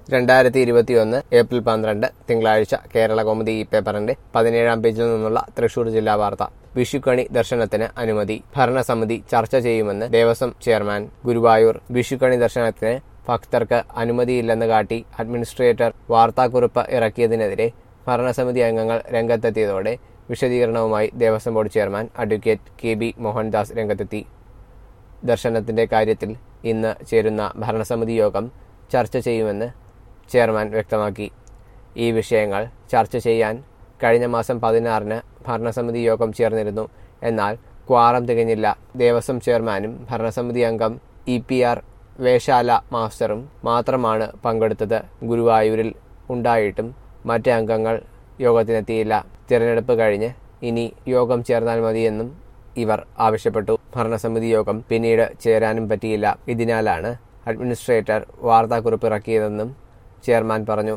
രണ്ടായിരത്തി ഇരുപത്തിയൊന്ന് ഏപ്രിൽ പന്ത്രണ്ട് തിങ്കളാഴ്ച കേരള കൗമുദി ഈ പേപ്പറിന്റെ പതിനേഴാം പേജിൽ നിന്നുള്ള തൃശൂർ ജില്ലാ വാർത്ത വിഷുക്കണി ദർശനത്തിന് അനുമതി ഭരണസമിതി ചർച്ച ചെയ്യുമെന്ന് ദേവസ്വം ചെയർമാൻ ഗുരുവായൂർ വിഷുക്കണി ദർശനത്തിന് ഭക്തർക്ക് അനുമതിയില്ലെന്ന് കാട്ടി അഡ്മിനിസ്ട്രേറ്റർ വാർത്താക്കുറിപ്പ് ഇറക്കിയതിനെതിരെ ഭരണസമിതി അംഗങ്ങൾ രംഗത്തെത്തിയതോടെ വിശദീകരണവുമായി Devaswom board chairman advocate K B Mohandas രംഗത്തെത്തി ദർശനത്തിന്റെ കാര്യത്തിൽ ഇന്ന് ചേരുന്ന ഭരണസമിതി യോഗം ചർച്ച ചെയ്യുമെന്ന് ചെയർമാൻ വ്യക്തമാക്കി ഈ വിഷയങ്ങൾ ചർച്ച ചെയ്യാൻ കഴിഞ്ഞ മാസം പതിനാറിന് ഭരണസമിതി യോഗം ചേർന്നിരുന്നു എന്നാൽ ക്വാറം തികഞ്ഞില്ല ദേവസ്വം ചെയർമാനും ഭരണസമിതി അംഗം ഇ പി ആർ വേശാല മാസ്റ്ററും മാത്രമാണ് പങ്കെടുത്തത് ഗുരുവായൂരിൽ ഉണ്ടായിട്ടും മറ്റ് അംഗങ്ങൾ യോഗത്തിനെത്തിയില്ല തിരഞ്ഞെടുപ്പ് കഴിഞ്ഞ് ഇനി യോഗം ചേർന്നാൽ മതിയെന്നും ഇവർ ആവശ്യപ്പെട്ടു ഭരണസമിതി യോഗം പിന്നീട് ചേരാനും പറ്റിയില്ല ഇതിനാലാണ് അഡ്മിനിസ്ട്രേറ്റർ വാർത്താക്കുറിപ്പ് ഇറക്കിയതെന്നും ചെയർമാൻ പറഞ്ഞു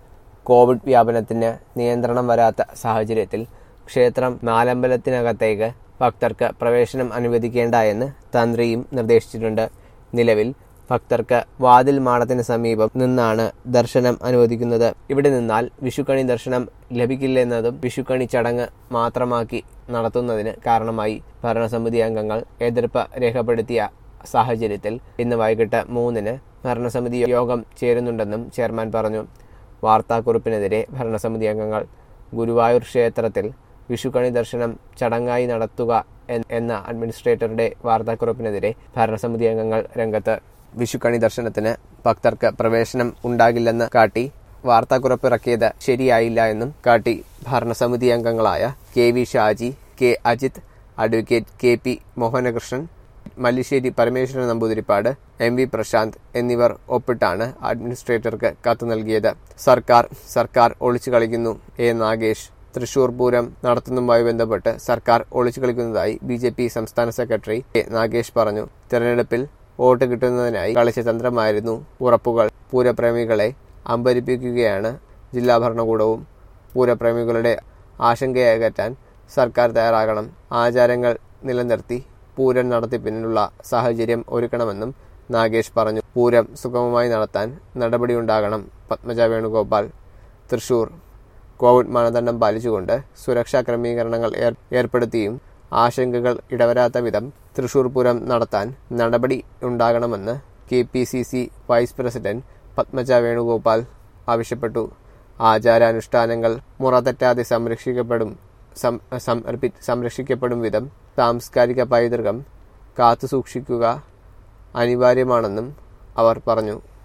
കോവിഡ് വ്യാപനത്തിന് നിയന്ത്രണം വരാത്ത സാഹചര്യത്തിൽ ക്ഷേത്രം നാലമ്പലത്തിനകത്തേക്ക് ഭക്തർക്ക് പ്രവേശനം അനുവദിക്കേണ്ട എന്ന് തന്ത്രിയും നിർദ്ദേശിച്ചിട്ടുണ്ട് നിലവിൽ ഭക്തർക്ക് വാതിൽ മാടത്തിന് സമീപം നിന്നാണ് ദർശനം അനുവദിക്കുന്നത് ഇവിടെ നിന്നാൽ വിഷുക്കണി ദർശനം ലഭിക്കില്ലെന്നതും വിഷുക്കണി ചടങ്ങ് മാത്രമാക്കി നടത്തുന്നതിന് കാരണമായി ഭരണസമിതി അംഗങ്ങൾ എതിർപ്പ് രേഖപ്പെടുത്തിയ സാഹചര്യത്തിൽ ഇന്ന് വൈകിട്ട് മൂന്നിന് ഭരണസമിതി യോഗം ചേരുന്നുണ്ടെന്നും ചെയർമാൻ പറഞ്ഞു വാർത്താക്കുറിപ്പിനെതിരെ ഭരണസമിതി അംഗങ്ങൾ ഗുരുവായൂർ ക്ഷേത്രത്തിൽ വിഷുക്കണി ദർശനം ചടങ്ങായി നടത്തുക എന്ന അഡ്മിനിസ്ട്രേറ്ററുടെ വാർത്താക്കുറിപ്പിനെതിരെ ഭരണസമിതി അംഗങ്ങൾ രംഗത്ത് വിഷുക്കണി ദർശനത്തിന് ഭക്തർക്ക് പ്രവേശനം ഉണ്ടാകില്ലെന്ന് കാട്ടി വാർത്താക്കുറിപ്പിറക്കിയത് ശരിയായില്ല എന്നും കാട്ടി ഭരണസമിതി അംഗങ്ങളായ K V Shaji K Ajith advocate K P Mohanakrishnan Mallissery Parameswaran Namboothiripad M V Prashanth എന്നിവർ ഒപ്പിട്ടാണ് അഡ്മിനിസ്ട്രേറ്റർക്ക് കത്ത് നൽകിയത് സർക്കാർ സർക്കാർ ഒളിച്ചു കളിക്കുന്നു എ നാഗേഷ് തൃശൂർ പൂരം നടത്തുന്നതുമായി ബന്ധപ്പെട്ട് സർക്കാർ ഒളിച്ചു കളിക്കുന്നതായി ബി ജെ പി സംസ്ഥാന സെക്രട്ടറി എ നാഗേഷ് പറഞ്ഞു തെരഞ്ഞെടുപ്പിൽ വോട്ട് കിട്ടുന്നതിനായി കളിച്ച തന്ത്രമായിരുന്നു ഉറപ്പുകൾ പൂരപ്രേമികളെ അമ്പരിപ്പിക്കുകയാണ് ജില്ലാ ഭരണകൂടവും പൂരപ്രേമികളുടെ ആശങ്കയകറ്റാൻ സർക്കാർ തയ്യാറാകണം ആചാരങ്ങൾ നിലനിർത്തി പൂരം നടത്തിപ്പിനുള്ള സാഹചര്യം ഒരുക്കണമെന്നും നാഗേഷ് പറഞ്ഞു പൂരം സുഗമമായി നടത്താൻ നടപടിയുണ്ടാകണം പത്മജ വേണുഗോപാൽ തൃശൂർ കോവിഡ് മാനദണ്ഡം പാലിച്ചുകൊണ്ട് സുരക്ഷാ ക്രമീകരണങ്ങൾ ഏർപ്പെടുത്തിയും ആശങ്കകൾ ഇടവരാത്ത വിധം തൃശൂർ പൂരം നടത്താൻ നടപടി ഉണ്ടാകണമെന്ന് K P C C vice president Padmaja Venugopal ആവശ്യപ്പെട്ടു ആചാരാനുഷ്ഠാനങ്ങൾ മുറ തെറ്റാതെ സംരക്ഷിക്കപ്പെടും സംരക്ഷിക്കപ്പെടും വിധം സാംസ്കാരിക പൈതൃകം കാത്തുസൂക്ഷിക്കുക അനിവാര്യമാണെന്നും അവർ പറഞ്ഞു